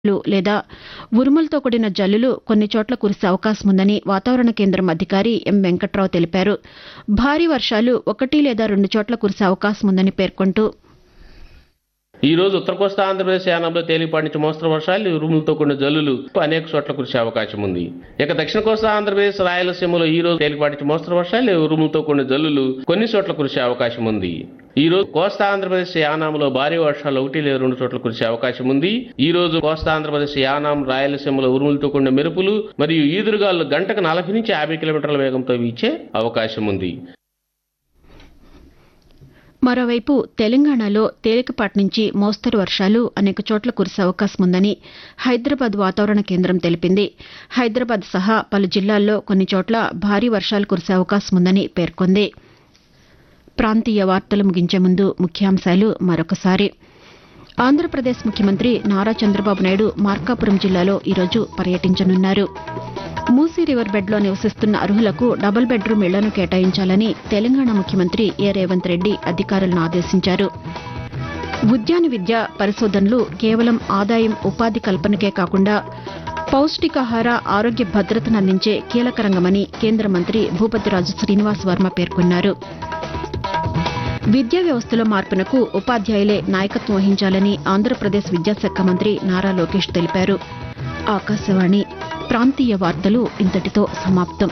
లు లేదా ఉరుములతో కూడిన జల్లులు కొన్ని చోట్ల కురిసే అవకాశం ఉందని వాతావరణ కేంద్రం అధికారి ఎం వెంకట్రావు తెలిపారు భారీ వర్షాలు ఒకటి లేదా రెండు చోట్ల కురిసే అవకాశం ఉందని పేర్కొంటూ ఈ రోజు ఉత్తర కోస్తా ఆంధ్రప్రదేశ్ యానంలో తేలిపాటి నుంచి మోస్తరు వర్షాలు ఉరుములతో కూడిన జల్లులు అనేక చోట్ల కురిసే అవకాశం ఉంది ఇక దక్షిణ కోస్తా ఆంధ్రప్రదేశ్ రాయలసీమలో ఈ రోజు తేలిపాటి నుంచి మోస్తరు వర్షాలు ఉరుములతో కూడిన జల్లులు కొన్ని చోట్ల కురిసే అవకాశం ఉంది ఈ రోజు కోస్తా ఆంధ్రప్రదేశ్ యానాంలో భారీ వర్షాలు ఒకటి లేదా రెండు చోట్ల కురిసే అవకాశం ఉంది ఈ రోజు కోస్తా ఆంధ్రప్రదేశ్ యానాం రాయలసీమలో ఉరుములతో కూడిన మెరుపులు మరియు ఈదురుగాలు గంటకు నలభై నుంచి యాభై కిలోమీటర్ల వేగంతో వీచే అవకాశం ఉంది మరోవైపు తెలంగాణలో తేలికపాటి నుంచి మోస్తరు వర్షాలు అనేక చోట్ల కురిసే అవకాశం ఉందని హైదరాబాద్ వాతావరణ కేంద్రం తెలిపింది హైదరాబాద్ సహా పలు జిల్లాల్లో కొన్ని చోట్ల భారీ వర్షాలు కురిసే అవకాశం ఉందని పేర్కొంది ప్రాంతీయ వార్తలు ముగించే ముందు ముఖ్యాంశాలు మరొకసారి ఆంధ్రప్రదేశ్ ముఖ్యమంత్రి నారా చంద్రబాబు నాయుడు మార్కాపురం జిల్లాలో ఈరోజు పర్యటించనున్నారు మూసీ రివర్ బెడ్లో నివసిస్తున్న అర్హులకు డబుల్ బెడ్రూమ్ ఇళ్లను కేటాయించాలని తెలంగాణ ముఖ్యమంత్రి ఏ రేవంత్ రెడ్డి అధికారులను ఆదేశించారు ఉద్యాన విద్య పరిశోధనలు కేవలం ఆదాయం ఉపాధి కల్పనకే కాకుండా పౌష్టికాహార ఆరోగ్య భద్రతను అందించే కీలక రంగమని కేంద్ర మంత్రి భూపతిరాజు శ్రీనివాస్ వర్మ పేర్కొన్నారు విద్యా వ్యవస్థలో మార్పునకు ఉపాధ్యాయులే నాయకత్వం వహించాలని ఆంధ్రప్రదేశ్ విద్యాశాఖ మంత్రి నారా లోకేష్ తెలిపారు ఆకాశవాణి ప్రాంతీయ వార్తలు ఇంతటితో సమాప్తం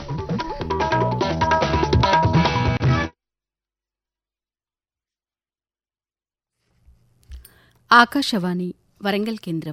ఆకాశవాణి వరంగల్ కేంద్రం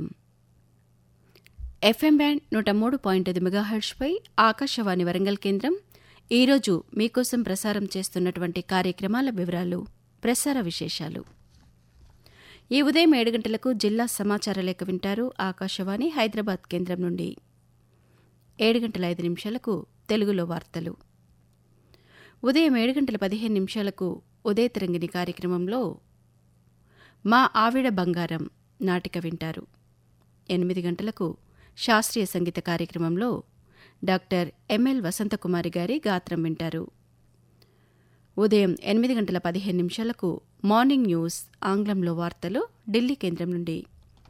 ఎఫ్ఎం బ్యాండ్ నూట మూడు పాయింట్ ఐదు మెగాహెర్ట్స్పై ఆకాశవాణి వరంగల్ కేంద్రం ఈరోజు మీకోసం ప్రసారం చేస్తున్నటువంటి కార్యక్రమాల వివరాలు ప్రసార విశేషాలు ఈ ఉదయం ఏడు గంటలకు జిల్లా సమాచార లేఖ వింటారు ఆకాశవాణి హైదరాబాద్ కేంద్రం నుండి ఏడు గంటల ఐదు నిమిషాలకు తెలుగులో వార్తలు ఉదయం ఏడు గంటల పదిహేను నిమిషాలకు ఉదయ తరంగిణి కార్యక్రమంలో మా ఆవిడ బంగారం నాటిక వింటారు ఎనిమిది గంటలకు శాస్త్రీయ సంగీత కార్యక్రమంలో డాక్టర్ ఎంఎల్ వసంతకుమారి గారి గాత్రం వింటారు ఉదయం ఎనిమిది గంటల పదిహేను నిమిషాలకు మార్నింగ్ న్యూస్ ఆంగ్లంలో వార్తలు ఢిల్లీ కేంద్రం నుండి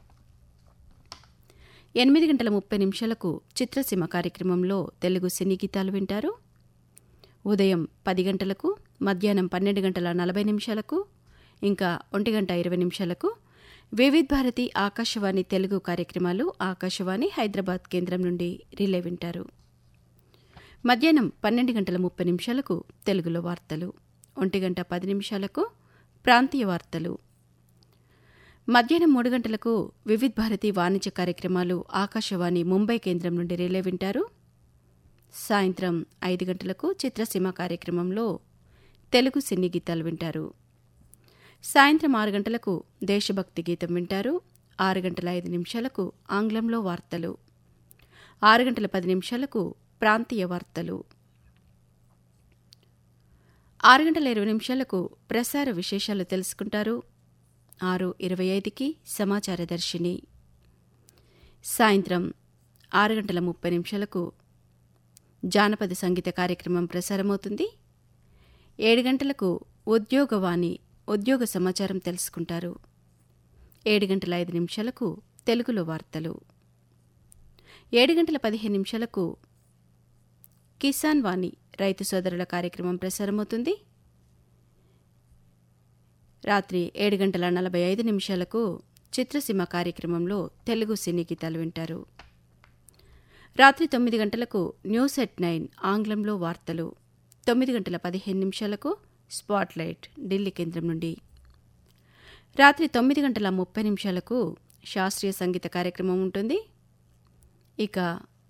ఎనిమిది గంటల ముప్పై నిమిషాలకు చిత్రసీమ కార్యక్రమంలో తెలుగు సినీ గీతాలు వింటారు ఉదయం పది గంటలకు మధ్యాహ్నం పన్నెండు గంటల నలభై నిమిషాలకు ఇంకా ఒంటి గంట ఇరవై నిమిషాలకు వివిధ్ భారతి ఆకాశవాణి తెలుగు కార్యక్రమాలు ఆకాశవాణి హైదరాబాద్ కేంద్రం నుండి రిలే వింటారు మధ్యాహ్నం పన్నెండు గంటల ముప్పై నిమిషాలకు తెలుగులో వార్తలు ఒంటి గంట పది నిమిషాలకు ప్రాంతీయ వార్తలు మధ్యాహ్నం మూడు గంటలకు వివిధ్ భారతి వాణిజ్య కార్యక్రమాలు ఆకాశవాణి ముంబై కేంద్రం నుండి రిలే వింటారు సాయంత్రం ఐదు గంటలకు చిత్రసీమ కార్యక్రమంలో తెలుగు సిన్ని గీతాలు వింటారు సాయంత్రం ఆరు గంటలకు దేశభక్తి గీతం వింటారు ఆరు గంటల ఐదు నిమిషాలకు ఆంగ్లంలో వార్తలు ఆరు గంటల పది నిమిషాలకు ప్రాంతీయ వార్తలు ఆరు గంటల ఇరవై నిమిషాలకు ప్రసార విశేషాలు తెలుసుకుంటారు ఆరు ఇరవై ఐదుకి సమాచార దర్శిని సాయంత్రం ఆరు గంటల ముప్పై నిమిషాలకు జానపద సంగీత కార్యక్రమం ప్రసారమవుతుంది ఏడు గంటలకు ఉద్యోగవాణి ఉద్యోగ సమాచారం తెలుసుకుంటారు ఏడు గంటల ఐదు నిమిషాలకు తెలుగులో వార్తలు ఏడు గంటల పదిహేను నిమిషాలకు కిసాన్ వాణి రైతు సోదరుల కార్యక్రమం ప్రసారమవుతుంది రాత్రి ఏడు గంటల నలభై ఐదు నిమిషాలకు చిత్రసీమ కార్యక్రమంలో తెలుగు సినీ గీతాలు వింటారు రాత్రి తొమ్మిది గంటలకు న్యూస్ ఎట్ నైన్ ఆంగ్లంలో వార్తలు తొమ్మిది గంటల పదిహేను నిమిషాలకు స్పాట్లైట్ ఢిల్లీ కేంద్రం నుండి రాత్రి తొమ్మిది గంటల ముప్పై నిమిషాలకు శాస్త్రీయ సంగీత కార్యక్రమం ఉంటుంది ఇక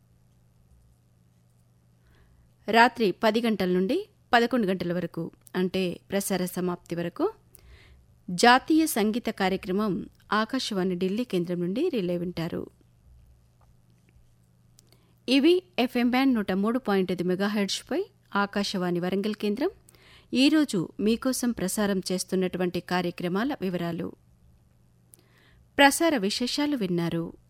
రాత్రి పది గంటల నుండి పదకొండు గంటల వరకు అంటే ప్రసార సమాప్తి వరకు జాతీయ సంగీత కార్యక్రమం ఆకాశవాణి ఢిల్లీ కేంద్రం నుండి రిలే వింటారు ఇవి ఎఫ్ఎం బ్యాండ్ నూట మూడు పాయింట్ ఐదు మెగాహెడ్స్పై ఆకాశవాణి వరంగల్ కేంద్రం ఈరోజు మీకోసం ప్రసారం చేస్తున్నటువంటి కార్యక్రమాల వివరాలు ప్రసార విశేషాలు విన్నారు